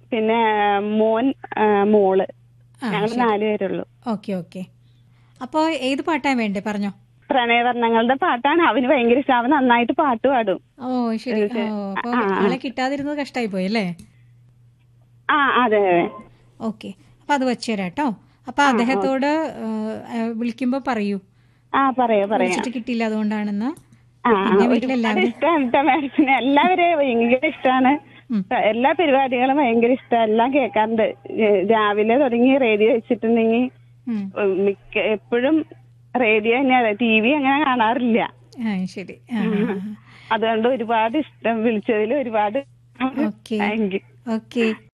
പിന്നെ മോൻ ആ, മോള് ആ ഞങ്ങൾ നാല് പേരുള്ളൂ ഓക്കെ ഓക്കെ അപ്പോൾ ഏത് പാട്ടാണ് വേണ്ടേ പറഞ്ഞോ പ്രണയവർണ്ണങ്ങളുടെ പാട്ടാണ് അവന് ഭയങ്കര ഇഷ്ടം അവൻ നന്നായിട്ട് പാട്ട് പാടും ഓ ശരി ഓ അപ്പോൾ ആളെ കിട്ടാതിരുന്നത് കഷ്ടമായി പോയി അല്ലേ ആ അതെ അതെ ഓക്കെ അപ്പോൾ അത് വെച്ചു തരാം കേട്ടോ അപ്പോൾ അദ്ദേഹത്തോട് വിളിക്കുമ്പോൾ പറയൂ ആ പറയാ പറയാ വിളിച്ചിട്ട് കിട്ടിയില്ല അതുകൊണ്ടാണെന്ന് ആ പിന്നെ ഒരുപാട് വീട്ടിലെല്ലാവരും ഇഷ്ടമാണ് കേട്ടോ മാഡത്തിന് എല്ലാവരെയും ഭയങ്കര ഇഷ്ടമാണ് ഉം. എല്ലാ പരിപാടികളും ഭയങ്കര ഇഷ്ടമാണ് എല്ലാം കേൾക്കാറുണ്ട് ഏ, രാവിലെ തുടങ്ങി റേഡിയോ വെച്ചിട്ടുണ്ടെങ്കിൽ ഉം. മിക്ക എപ്പോഴും റേഡിയോ തന്നെയാണ് ടി വി അങ്ങനെ കാണാറില്ല ആ ശരി ആ അതുകൊണ്ട് ഒരുപാട് ഇഷ്ടം വിളിച്ചതിൽ ഒരുപാട് ഓക്കെ താങ്ക് യു ഓക്കെ